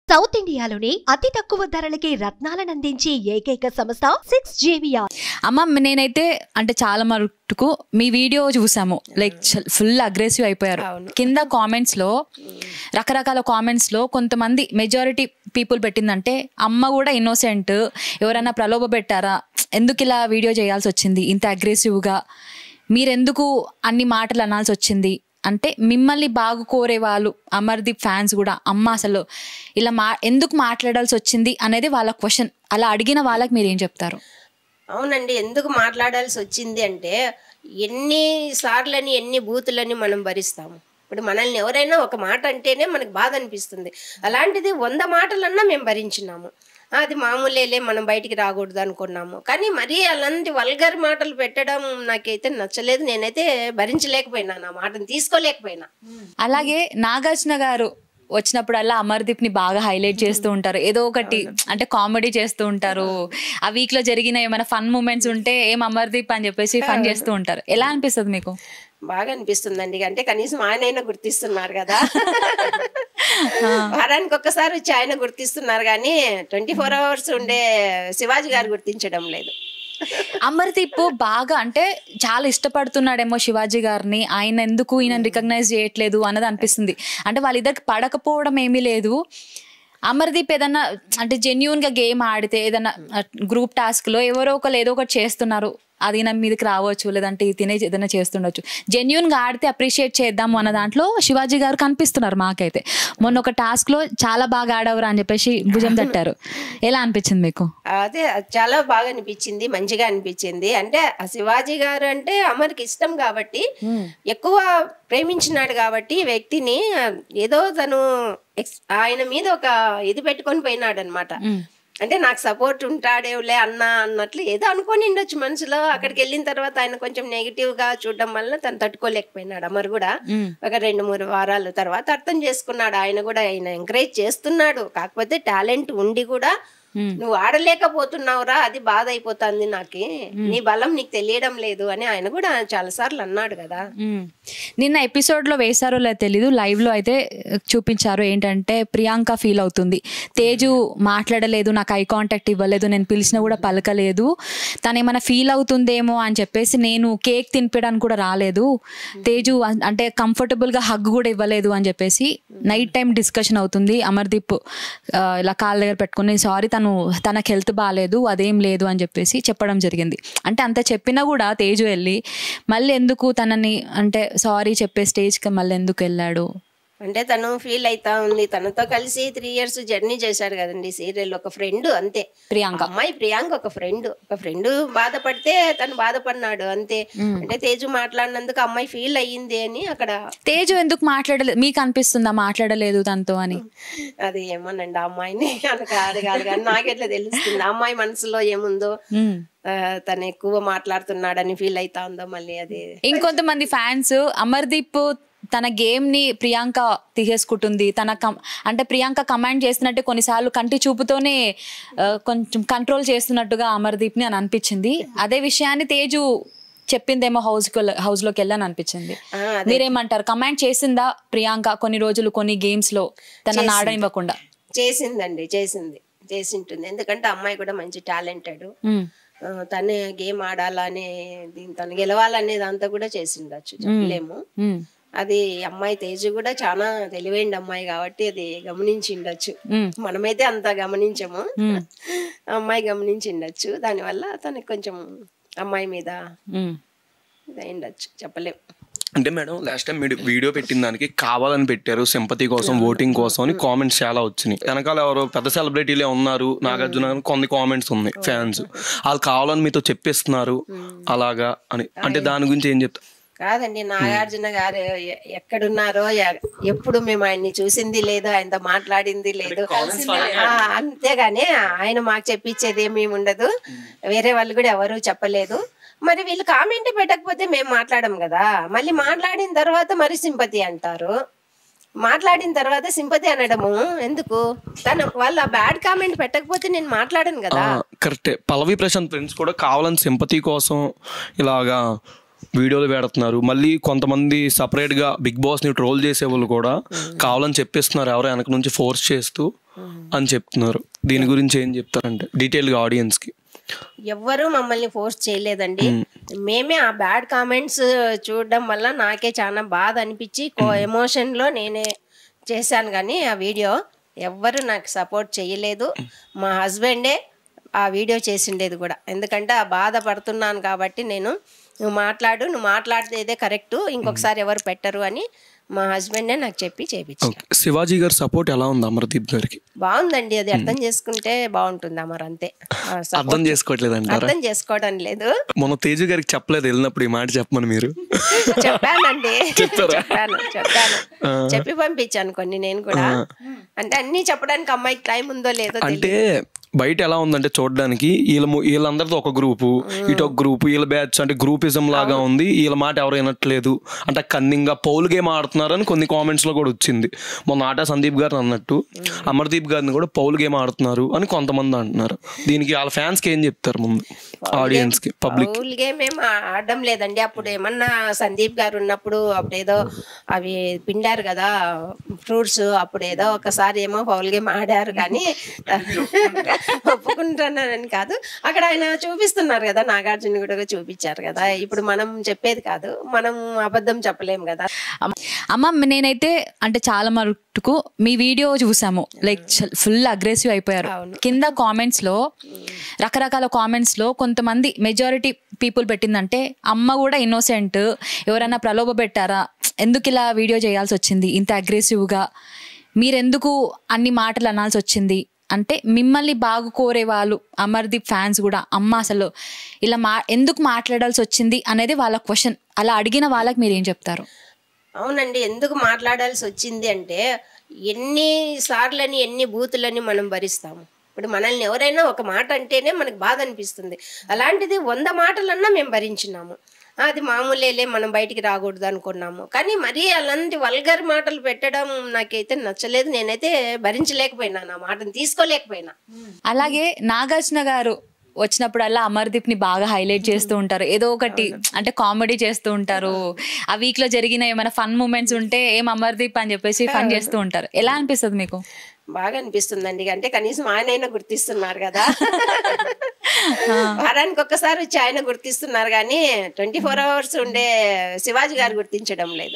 South ఇండియాలోని అతి తక్కువ ధరలకి రత్నాలనందించే ఏకైక సంస్థ సిక్స్ జేవియా అమ్మ నేనైతే అంటే చాలా మటుకు మీ వీడియో చూసాము లైక్ ఫుల్ అగ్రెసివ్ అయిపోయారు కింద కామెంట్స్ లో రకరకాల కామెంట్స్ లో కొంతమంది మెజారిటీ పీపుల్ పెట్టిందంటే అమ్మ కూడా ఇన్నోసెంట్ ఎవరైనా ప్రలోభ పెట్టారా ఎందుకు ఇలా వీడియో చేయాల్సి వచ్చింది ఇంత అగ్రెసివ్గా మీరెందుకు అన్ని మాటలు అనాల్సి వచ్చింది అంటే మిమ్మల్ని బాగు కోరే వాళ్ళు అమర్దీప్ ఫ్యాన్స్ కూడా అమ్మ అసలు ఇలా మా ఎందుకు మాట్లాడాల్సి వచ్చింది అనేది వాళ్ళ క్వశ్చన్ అలా అడిగిన వాళ్ళకి మీరు ఏం చెప్తారు అవునండి ఎందుకు మాట్లాడాల్సి వచ్చింది అంటే ఎన్ని సార్లని ఎన్ని బూతులని మనం భరిస్తాము ఇప్పుడు మనల్ని ఎవరైనా ఒక మాట అంటేనే మనకు బాధ అనిపిస్తుంది అలాంటిది వంద మాటలన్నా మేము భరించినాము అది మామూలేలే మనం బయటికి రాకూడదు అనుకున్నాము కానీ మరీ అలాంటి వల్గర్ మాటలు పెట్టడం నాకైతే నచ్చలేదు నేనైతే భరించలేకపోయినాను ఆ మాటను తీసుకోలేకపోయినా అలాగే నాగార్జున గారు వచ్చినప్పుడల్లా అమర్దీప్ ని బాగా హైలైట్ చేస్తూ ఉంటారు ఏదో ఒకటి అంటే కామెడీ చేస్తూ ఉంటారు ఆ వీక్ లో జరిగిన ఏమైనా ఫన్ మూమెంట్స్ ఉంటే ఏం అమర్దీప్ అని చెప్పేసి ఫన్ చేస్తూ ఉంటారు ఎలా అనిపిస్తుంది మీకు బాగా అనిపిస్తుందండి అంటే కనీసం ఆయనైనా గుర్తిస్తున్నారు కదా వారానికి ఒక్కసారి వచ్చి ఆయన గుర్తిస్తున్నారు కానీ ట్వంటీ ఫోర్ అవర్స్ ఉండే శివాజీ గారు గుర్తించడం లేదు అమర్దీప్ బాగా అంటే చాలా ఇష్టపడుతున్నాడేమో శివాజీ గారిని ఆయన ఎందుకు ఈయన రికగ్నైజ్ చేయట్లేదు అన్నది అనిపిస్తుంది అంటే వాళ్ళిద్దరికి పడకపోవడం ఏమీ లేదు అమర్దీప్ ఏదన్నా అంటే జెన్యున్ గా గేమ్ ఆడితే ఏదన్నా గ్రూప్ టాస్క్ లో ఎవరో ఒకరు ఏదో ఒకటి చేస్తున్నారు అది నా మీదకి రావచ్చు లేదంటే ఇది తినే ఏదైనా చేస్తుండొచ్చు జెన్యున్ గా ఆడితే అప్రిషియేట్ చేద్దాము అన్న దాంట్లో శివాజీ గారు కనిపిస్తున్నారు మాకైతే మొన్న ఒక టాస్క్ లో చాలా బాగా ఆడవరా అని చెప్పేసి భుజం తట్టారు ఎలా అనిపించింది మీకు అదే అది చాలా బాగా అనిపించింది మంచిగా అనిపించింది అంటే ఆ శివాజీ గారు అంటే అమర్కి ఇష్టం కాబట్టి ఎక్కువ ప్రేమించినాడు కాబట్టి ఈ వ్యక్తిని ఏదో తను ఎక్స్- ఆయన మీద ఒక ఇది పెట్టుకొని పోయినాడు అనమాట అంటే నాకు సపోర్ట్ ఉంటాడేవులే అన్న అన్నట్లు ఏదో అనుకొని ఉండొచ్చు మనసులో అక్కడికి వెళ్ళిన తర్వాత ఆయన కొంచెం నెగిటివ్ గా చూడడం వల్ల తను తట్టుకోలేకపోయినాడు అమర్ కూడా ఒక రెండు మూడు వారాల తర్వాత అర్థం చేసుకున్నాడు ఆయన కూడా ఆయన ఎంకరేజ్ చేస్తున్నాడు కాకపోతే టాలెంట్ ఉండి కూడా నువ్వు ఆడలేకపోతున్నావురా అది బాధ అయిపోతుంది నాకి నీ బలం నీకు తెలియడం లేదు అని ఆయన కూడా చాలా సార్లు అన్నాడు కదా మ్మ్. నిన్న ఎపిసోడ్ లో వేశారో లేదో తెలీదు లైవ్ లో అయితే చూపించారు ఏంటంటే ప్రియాంక ఫీల్ అవుతుంది తేజు మాట్లాడలేదు నాకు ఐ కాంటాక్ట్ ఇవ్వలేదు నేను పిలిచినా కూడా పలకలేదు తను ఏమైనా ఫీల్ అవుతుందేమో అని చెప్పేసి నేను కేక్ తినిపించడానికి కూడా రాలేదు తేజు అం- అంటే కంఫర్టబుల్ గా హగ్ కూడా ఇవ్వలేదు అని చెప్పేసి నైట్ టైం డిస్కషన్ అవుతుంది అమర్దీప్ ఆ, ఇలా కాళ్ళ దగ్గర పెట్టుకుని సారీ తను తనకు హెల్త్ బాగాలేదు అదేం లేదు అని చెప్పేసి చెప్పడం జరిగింది అంటే అంత చెప్పినా కూడా తేజు వెళ్ళి మళ్ళీ ఎందుకు తనని అంటే సారీ చెప్పే స్టేజ్కి మళ్ళీ ఎందుకు వెళ్ళాడు అంటే తను ఫీల్ అయితా ఉంది తనతో కలిసి త్రీ ఇయర్స్ జర్నీ చేశాడు కదండి సీరియల్ ఒక ఫ్రెండ్ అంతే ప్రియాంక. అమ్మాయి ప్రియాంక ఒక ఫ్రెండ్ ఒక ఫ్రెండ్ బాధపడితే తను బాధపడినాడు అంతే అంటే తేజు మాట్లాడినందుకు అమ్మాయి ఫీల్ అయ్యింది అని అక్కడ తేజు ఎందుకు మాట్లాడలేదు మీకు అనిపిస్తుందా మాట్లాడలేదు తనతో అని అది ఏమోనండి ఆ అమ్మాయిని అని కాదు కాదు కానీ నాకెట్లా తెలుస్తుంది ఆ అమ్మాయి మనసులో ఏముందో మ్మ్. ఆ, తను ఎక్కువ మాట్లాడుతున్నాడని ఫీల్ అయితా ఉందో మళ్ళీ అది ఇంకొంతమంది ఫ్యాన్స్ అమర్దీప్ తన గేమ్ ని ప్రియాంక తీసేసుకుంటుంది తన కం అంటే ప్రియాంక కమాండ్ చేస్తున్నట్టే కొన్నిసార్లు కంటి చూపుతోనే ఆ, కొంచెం కంట్రోల్ చేస్తున్నట్టుగా అమర్దీప్ ని అని అనిపించింది అదే విషయాన్ని తేజు చెప్పిందేమో హౌస్ హౌస్ లోకి వెళ్ళని అనిపించింది ఆ, మీరేమంటారు కమాండ్ చేసిందా ప్రియాంక కొన్ని రోజులు కొన్ని గేమ్స్ లో తన ఆడనివ్వకుండా చేసిందండి చేసింది చేసి ఉంటుంది ఎందుకంటే అమ్మాయి కూడా మంచి టాలెంటెడ్ ఉమ్, తనే గేమ్ ఆడాలని దీని తను గెలవాలనేది అంతా కూడా చేసిండొచ్చు చెప్పలేము ఉమ్, అది అమ్మాయి తేజు కూడా చాలా తెలివైన అమ్మాయి కాబట్టి అది గమనించిండొచ్చు ఉమ్. మనమైతే అంత గమనించము అమ్మాయి గమనించిండొచ్చు దానివల్ల తనకి కొంచెం అమ్మాయి మీద ఉమ్. ఇది అయిండొచ్చు చెప్పలేం అంటే మేడం లాస్ట్ టైం మీరు వీడియో పెట్టిన దానికి కావాలని పెట్టారు సింపతి కోసం ఓటింగ్ కోసం అని కామెంట్స్ చాలా వచ్చినాయి వెనకాల ఎవరో పెద్ద సెలబ్రిటీలే ఉన్నారు నాగార్జున గారు కొన్ని కామెంట్స్ ఉన్నాయి ఫ్యాన్స్ వాళ్ళు కావాలని మీతో చెప్పిస్తున్నారు అలాగా అని అంటే దాని గురించి ఏం చెప్తారు కాదండి నాగార్జున గారు ఎ- ఎక్కడున్నారో ఎ- ఎప్పుడు మేము ఆయన్ని చూసింది లేదు ఆయనతో మాట్లాడింది లేదు ఆ, అంతేగాని ఆయన మాకు చెప్పించేది ఏమీ ఉండదు వేరే వాళ్ళు కూడా ఎవరు చెప్పలేదు మరి వీళ్ళు కామెంట్ పెట్టకపోతే మేము మాట్లాడము కదా మళ్ళీ మాట్లాడిన తర్వాత మరి సింపతి అంటారు మాట్లాడిన తర్వాత సింపతి అనడము ఎందుకు తను వాళ్ళ బ్యాడ్ కామెంట్ పెట్టకపోతే నేను మాట్లాడను కదా కరెక్టే పల్లవి ప్రశాంత్ ఫ్రెండ్స్ కూడా కావాలని సింపతి కోసం ఇలాగా వీడియోలు పెడుతున్నారు మళ్ళీ కొంతమంది సపరేట్ గా బిగ్ బాస్ ని ట్రోల్ చేసే వాళ్ళు కూడా కావాలని చెప్పిస్తున్నారు ఎవరో వెనక నుంచి ఫోర్స్ చేస్తూ అని చెప్తున్నారు దీని గురించి ఏం చెప్తారంటే డీటెయిల్గా ఆడియన్స్కి ఎవ్వరూ మమ్మల్ని ఫోర్స్ చేయలేదండి మేమే ఆ బ్యాడ్ కామెంట్స్ చూడడం వల్ల నాకే చాలా బాధ అనిపించి కో ఎమోషన్లో నేనే చేశాను కానీ ఆ వీడియో ఎవ్వరు నాకు సపోర్ట్ చేయలేదు మా హస్బెండే ఆ వీడియో చేసిండేది కూడా ఎందుకంటే ఆ బాధపడుతున్నాను కాబట్టి నేను నువ్వు మాట్లాడు నువ్వు మాట్లాడితే కరెక్ట్ ఇంకొకసారి ఎవరు పెట్టరు అని మా హస్బెండే నాకు చెప్పి చేపించారు ఓకే శివాజీ గారి సపోర్ట్ ఎలా ఉంది అమర్దీప్ గారికి బాగుందండి అది అర్థం చేసుకుంటే బాగుంటుంది అమర్ అంతే ఆ support అర్థం చేసుకోవట్లేదు అంటారా అర్థం చేసుకోవడం లేదు మొన్న తేజు గారికి చెప్పలేదు వెళ్ళినప్పుడు ఈ మాట చెప్పమని మీరు చెప్పానండి చెప్తారా? చెప్పాను చెప్పాను చెప్పి పంపించాను కొన్ని నేను కూడా అంటే అన్ని చెప్పడానికి అమ్మాయికి టైం ఉందో లేదో అంటే బయట ఎలా ఉందంటే చూడడానికి వీళ్ళ ము- వీళ్ళందరితో ఒక గ్రూపు ఇటు ఒక గ్రూపు వీళ్ళ బ్యాచ్ అంటే గ్రూపిజం లాగా ఉంది వీళ్ళ మాట ఎవరు వినట్లేదు అంటే కన్నింగా పౌల్ గేమ్ ఆడుతున్నారని కొన్ని కామెంట్స్ లో కూడా వచ్చింది మొన్న ఆటా సందీప్ గారు అన్నట్టు అమర్దీప్ గారిని కూడా పౌల్ గేమ్ ఆడుతున్నారు అని కొంతమంది అంటున్నారు దీనికి వాళ్ళ ఫ్యాన్స్ కి ఏం చెప్తారు ముందు ఆడియన్స్ కి పబ్లిక్ పౌల్ గేమ్ ఏం ఆ- ఆడడం లేదండి అప్పుడు ఏమన్నా సందీప్ గారు ఉన్నప్పుడు అప్పుడు ఏదో అవి పిండారు కదా ఫ్రూట్స్ అప్పుడు ఏదో ఒకసారి ఏమో పౌల్ గేమ్ ఆడారు కానీ ఒప్పుకుంటున్నానని కాదు అక్కడ ఆయన చూపిస్తున్నారు కదా నాగార్జున కూడా చూపించారు కదా ఇప్పుడు మనం చెప్పేది కాదు మనం అబద్ధం చెప్పలేం కదా అమ్మ- అమ్మ నేనైతే అంటే చాలా మటుకు మీ వీడియో చూసాము లైక్ ఫుల్ అగ్రెసివ్ అయిపోయారు కింద కామెంట్స్ లో రకరకాల కామెంట్స్ లో కొంతమంది మెజారిటీ పీపుల్ పెట్టిందంటే అమ్మ కూడా ఇన్నోసెంట్ ఎవరైనా ప్రలోభ పెట్టారా ఎందుకు ఇలా వీడియో చేయాల్సి వచ్చింది ఇంత aggressive గా మీరెందుకు అన్ని మాటలు అనాల్సి వచ్చింది అంటే మిమ్మల్ని బాగు కోరే వాళ్ళు అమర్దీప్ ఫ్యాన్స్ కూడా అమ్మ అసలు ఇలా మా ఎందుకు మాట్లాడాల్సి వచ్చింది అనేది వాళ్ళ క్వశ్చన్ అలా అడిగిన వాళ్ళకి మీరు ఏం చెప్తారు అవునండి ఎందుకు మాట్లాడాల్సి వచ్చింది అంటే ఎన్ని సార్లని ఎన్ని బూతులని మనం భరిస్తాము ఇప్పుడు మనల్ని ఎవరైనా ఒక మాట అంటేనే మనకు బాధ అనిపిస్తుంది అలాంటిది వంద మాటలన్నా మేము భరించినాము ఆ, అది మామూలేలే మనం బయటికి రాకూడదు అనుకున్నాము కానీ మరీ అలాంటి వల్గర్ మాటలు పెట్టడం నాకైతే నచ్చలేదు నేనైతే భరించలేకపోయినా ఆ మాటను తీసుకోలేకపోయినా అలాగే నాగార్జున గారు వచ్చినప్పుడల్లా అమర్దీప్ ని బాగా హైలైట్ చేస్తూ ఉంటారు ఏదో ఒకటి అంటే కామెడీ చేస్తూ ఉంటారు ఆ వీక్ లో జరిగిన ఏమైనా ఫన్ మూమెంట్స్ ఉంటే ఏం అమర్దీప్ అని చెప్పేసి ఫన్ చేస్తూ ఉంటారు ఎలా అనిపిస్తుంది మీకు బాగా అనిపిస్తుందండి అంటే కనీసం ఆయనైనా గుర్తిస్తున్నారు కదా వారానికి ఒక్కసారి వచ్చి ఆయన గుర్తిస్తున్నారు కానీ ట్వంటీ ఫోర్ అవర్స్ ఉండే శివాజీ గారు గుర్తించడం లేదు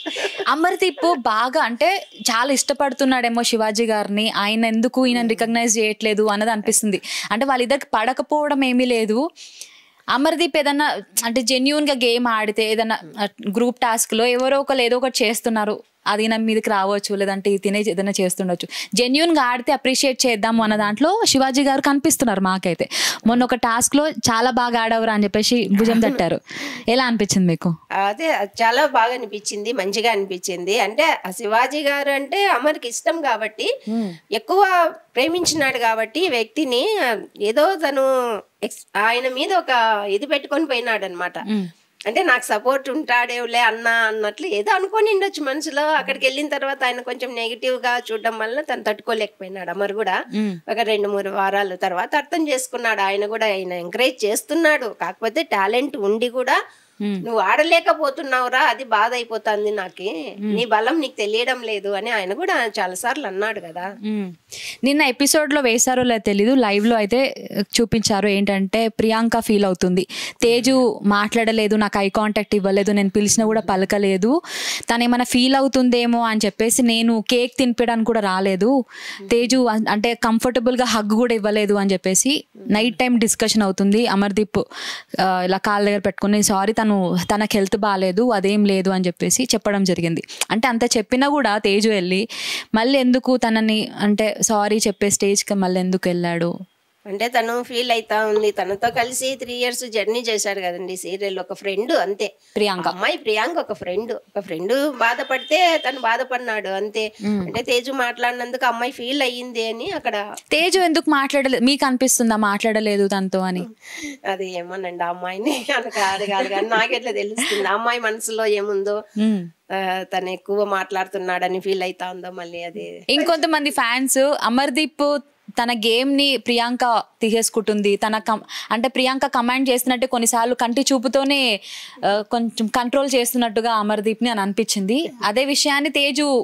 అమర్దీప్ బాగా అంటే చాలా ఇష్టపడుతున్నాడేమో శివాజీ గారిని ఆయన ఎందుకు ఈయన రికగ్నైజ్ చేయట్లేదు అన్నది అనిపిస్తుంది అంటే వాళ్ళిద్దరికి పడకపోవడం ఏమీ లేదు అమర్దీప్ ఏదన్నా అంటే జెన్యున్ గా గేమ్ ఆడితే ఏదన్నా గ్రూప్ టాస్క్ లో ఎవరో ఒకరు ఏదో ఒకటి చేస్తున్నారు అది నా మీదకి రావచ్చు లేదంటే ఇది తినే ఏదైనా చేస్తుండొచ్చు జెన్యున్ గా ఆడితే అప్రిషియేట్ చేద్దాము అన్న దాంట్లో శివాజీ గారు కనిపిస్తున్నారు మాకైతే మొన్న ఒక టాస్క్ లో చాలా బాగా ఆడవరా అని చెప్పేసి భుజం తట్టారు ఎలా అనిపించింది మీకు అదే అది చాలా బాగా అనిపించింది మంచిగా అనిపించింది అంటే ఆ శివాజీ గారు అంటే అమర్కి ఇష్టం కాబట్టి ఎక్కువ ప్రేమించినాడు కాబట్టి వ్యక్తిని ఆ, ఏదో తను ఎక్స్- ఆయన మీద ఒక ఇది పెట్టుకొని పోయినాడు అనమాట అంటే నాకు సపోర్ట్ ఉంటాడేవులే అన్న అన్నట్లు ఏదో అనుకొని ఉండొచ్చు మనసులో అక్కడికి వెళ్ళిన తర్వాత ఆయన కొంచెం నెగిటివ్ గా చూడడం వల్ల తను తట్టుకోలేకపోయినాడు అమర్ కూడా ఒక రెండు మూడు వారాల తర్వాత అర్థం చేసుకున్నాడు ఆయన కూడా ఆయన ఎంకరేజ్ చేస్తున్నాడు కాకపోతే టాలెంట్ ఉండి కూడా నువ్వు ఆడలేకపోతున్నావురా అది బాధ అయిపోతుంది నాకి నీ బలం నీకు తెలియడం లేదు అని ఆయన కూడా చాలా సార్లు అన్నాడు కదా మ్మ్. నిన్న ఎపిసోడ్ లో వేశారో లేదో తెలీదు లైవ్ లో అయితే చూపించారు ఏంటంటే ప్రియాంక ఫీల్ అవుతుంది తేజు మాట్లాడలేదు నాకు ఐ కాంటాక్ట్ ఇవ్వలేదు నేను పిలిచినా కూడా పలకలేదు తను ఏమైనా ఫీల్ అవుతుందేమో అని చెప్పేసి నేను కేక్ తినిపించడానికి కూడా రాలేదు తేజు అం- అంటే కంఫర్టబుల్ గా హగ్ కూడా ఇవ్వలేదు అని చెప్పేసి నైట్ టైం డిస్కషన్ అవుతుంది అమర్దీప్ ఆ, ఇలా కాళ్ళ దగ్గర పెట్టుకుని సారీ తను తనకు హెల్త్ బాగాలేదు అదేం లేదు అని చెప్పేసి చెప్పడం జరిగింది అంటే అంత చెప్పినా కూడా తేజు వెళ్ళి మళ్ళీ ఎందుకు తనని అంటే సారీ చెప్పే స్టేజ్కి మళ్ళీ ఎందుకు వెళ్ళాడు అంటే తను ఫీల్ అవుతా ఉంది తనతో కలిసి త్రీ ఇయర్స్ జర్నీ చేశాడు కదండి సీరియల్ ఒక ఫ్రెండ్ అంతే ప్రియాంక అమ్మాయి ప్రియాంక ఒక ఫ్రెండ్ ఒక ఫ్రెండ్ బాధపడితే తను బాధపడినాడు అంతే అంటే తేజు మాట్లాడినందుకు అమ్మాయి ఫీల్ అయ్యింది అని అక్కడ తేజు ఎందుకు మాట్లాడలేదు మీకు అనిపిస్తుందా మాట్లాడలేదు తనతో అని అది ఏమోనండి ఆ అమ్మాయిని అనక అడగాలి కానీ నాకెట్లా తెలుస్తుంది ఆ అమ్మాయి మనసులో ఏముందో మ్మ్. ఆ, తను ఎక్కువ మాట్లాడుతున్నాడని ఫీల్ అవుతా ఉందో మళ్ళీ అది ఇంకొంతమంది ఫ్యాన్స్ అమర్దీప్ తన గేమ్ ని ప్రియాంక తీసేసుకుంటుంది తన కం అంటే ప్రియాంక కమాండ్ చేస్తున్నట్టే కొన్నిసార్లు కంటి చూపుతోనే ఆ, కొంచెం కంట్రోల్ చేస్తున్నట్టుగా అమర్దీప్ ని అని అనిపించింది అదే విషయాన్ని తేజు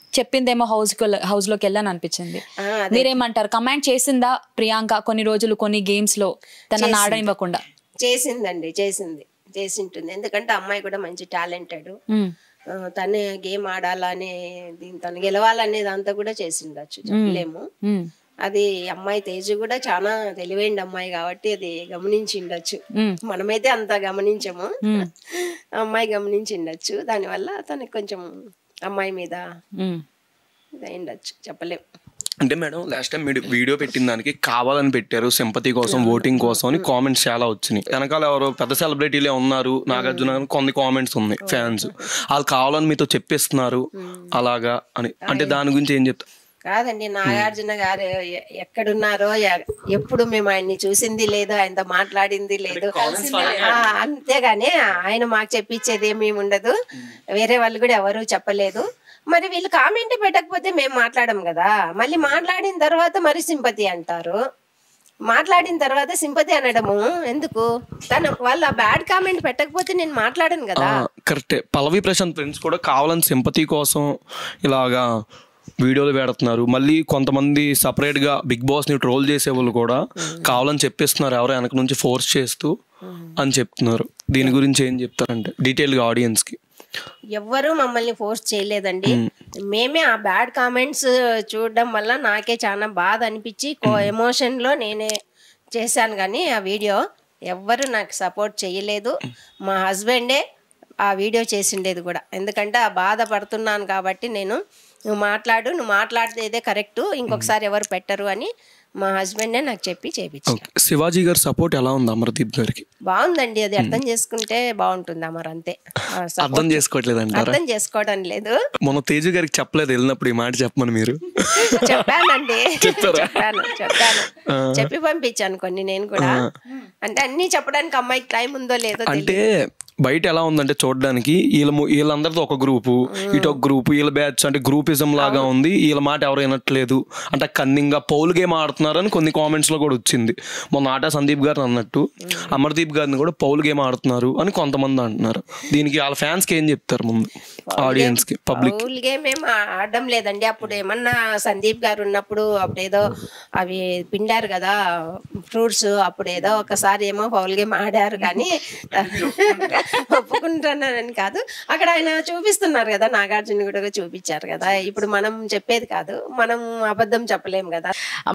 చెప్పిందేమో హౌస్ హౌస్ లోకి వెళ్ళని అనిపించింది ఆ, అదే. మీరేమంటారు కమాండ్ చేసిందా ప్రియాంక కొన్ని రోజులు కొన్ని గేమ్స్ లో తన ఆడనివ్వకుండా చేసిందండి చేసింది చేసింటుంది ఎందుకంటే అమ్మాయి కూడా మంచి టాలెంటెడ్ ఉమ్, తనే గేమ్ ఆడాలనే దీని తను గెలవాలనేది అంతా కూడా చేసిండొచ్చు చెప్పలేము ఉమ్, అది అమ్మాయి తేజు కూడా చాలా తెలివైన అమ్మాయి కాబట్టి అది గమనించిండొచ్చు ఉమ్. మనమైతే అంత గమనించము అమ్మాయి గమనించిండొచ్చు దానివల్ల తనకి కొంచెం అమ్మాయి మీద ఉమ్. ఇదైండొచ్చు చెప్పలేం అంటే మేడం లాస్ట్ టైం మీరు వీడియో పెట్టిన దానికి కావాలని పెట్టారు సింపతి కోసం ఓటింగ్ కోసం అని కామెంట్స్ చాలా వచ్చినాయి వెనకాల ఎవరో పెద్ద సెలబ్రిటీలే ఉన్నారు నాగార్జున అని కొన్ని కామెంట్స్ ఉన్నాయి ఫ్యాన్స్ వాళ్ళు కావాలని మీతో చెప్పిస్తున్నారు అలాగా అని అంటే దాని గురించి ఏం చెప్తారు కాదండి నాగార్జున గారు ఎ- ఎక్కడున్నారో ఎ- ఎప్పుడు మేము ఆయన్ని చూసింది లేదు ఆయనతో మాట్లాడింది లేదు ఆ, అంతేగాని ఆయన మాకు చెప్పించేది ఏమీ ఉండదు వేరే వాళ్ళు కూడా ఎవరు చెప్పలేదు మరి వీళ్ళు కామెంట్ పెట్టకపోతే మేము మాట్లాడము కదా మళ్ళీ మాట్లాడిన తర్వాత మరి సింపతి అంటారు మాట్లాడిన తర్వాత సింపతి అనడము ఎందుకు తను వాళ్ళ బ్యాడ్ కామెంట్ పెట్టకపోతే నేను మాట్లాడను కదా కరెక్టే పల్లవి ప్రశాంత్ ఫ్రెండ్స్ కూడా కావాలని సింపతి కోసం ఇలాగా వీడియోలు పెడుతున్నారు మళ్ళీ కొంతమంది separate గా బిగ్ బాస్ ని ట్రోల్ చేసే వాళ్ళు కూడా కావాలని చెప్పిస్తున్నారు ఎవరో వెనక నుంచి ఫోర్స్ చేస్తూ అని చెప్తున్నారు దీని గురించి ఏం చెప్తారంటే డీటెయిల్ గా ఆడియన్స్ కి ఎవ్వరూ మమ్మల్ని ఫోర్స్ చేయలేదండి మేమే ఆ బ్యాడ్ కామెంట్స్ చూడడం వల్ల నాకే చాలా బాధ అనిపించి కో ఎమోషన్లో నేనే చేశాను కానీ ఆ వీడియో ఎవ్వరు నాకు సపోర్ట్ చేయలేదు మా హస్బెండే ఆ వీడియో చేసిండేది కూడా ఎందుకంటే ఆ బాధపడుతున్నాను కాబట్టి నేను నువ్వు మాట్లాడు నువ్వు మాట్లాడితే కరెక్ట్ ఇంకొకసారి ఎవరు పెట్టరు అని మా హస్బెండే నాకు చెప్పి చేపించారు ఓకే శివాజీ గారి సపోర్ట్ ఎలా ఉంది అమర్దీప్ గారికి బాగుందండి అది అర్థం చేసుకుంటే బాగుంటుంది అమర్ అంతే ఆ support అర్థం చేసుకోవట్లేదు అంటారా అర్థం చేసుకోవడం లేదు మొన్న తేజు గారికి చెప్పలేదు వెళ్ళినప్పుడు ఈ మాట చెప్పమని మీరు చెప్పానండి చెప్పాను చెప్పాను చెప్పి పంపించాను కొన్ని నేను కూడా అంటే అన్ని చెప్పడానికి అమ్మాయికి టైం ఉందో లేదో అంటే బయట ఎలా ఉందంటే చూడడానికి వీళ్ళ ము- వీళ్ళందరితో ఒక గ్రూపు ఇటు ఒక గ్రూపు వీళ్ళ బ్యాచ్ అంటే గ్రూపిజం లాగా ఉంది వీళ్ళ మాట ఎవరు వినట్లేదు అంటే కన్నింగా పౌల్ గేమ్ ఆడుతున్నారని కొన్ని కామెంట్స్ లో కూడా వచ్చింది మొన్న ఆట సందీప్ గారు అన్నట్టు అమర్దీప్ గారిని కూడా పౌల్ గేమ్ ఆడుతున్నారు అని కొంతమంది అంటున్నారు దీనికి వాళ్ళ ఫ్యాన్స్ కి ఏం చెప్తారు ముందు ఆడియన్స్ కి పబ్లిక్ పౌల్ గేమ్ ఏం ఆడడం లేదండి అప్పుడు ఏమన్నా సందీప్ గారు ఉన్నప్పుడు అప్పుడు ఏదో అవి పిండారు కదా ఫ్రూట్స్ అప్పుడు ఏదో ఒకసారి ఏమో పౌల్ గేమ్ ఆడారు కానీ ఒప్పుకుంటున్నానని కాదు అక్కడ ఆయన చూపిస్తున్నారు కదా నాగార్జున కూడా చూపించారు కదా ఇప్పుడు మనం చెప్పేది కాదు మనం అబద్ధం చెప్పలేం కదా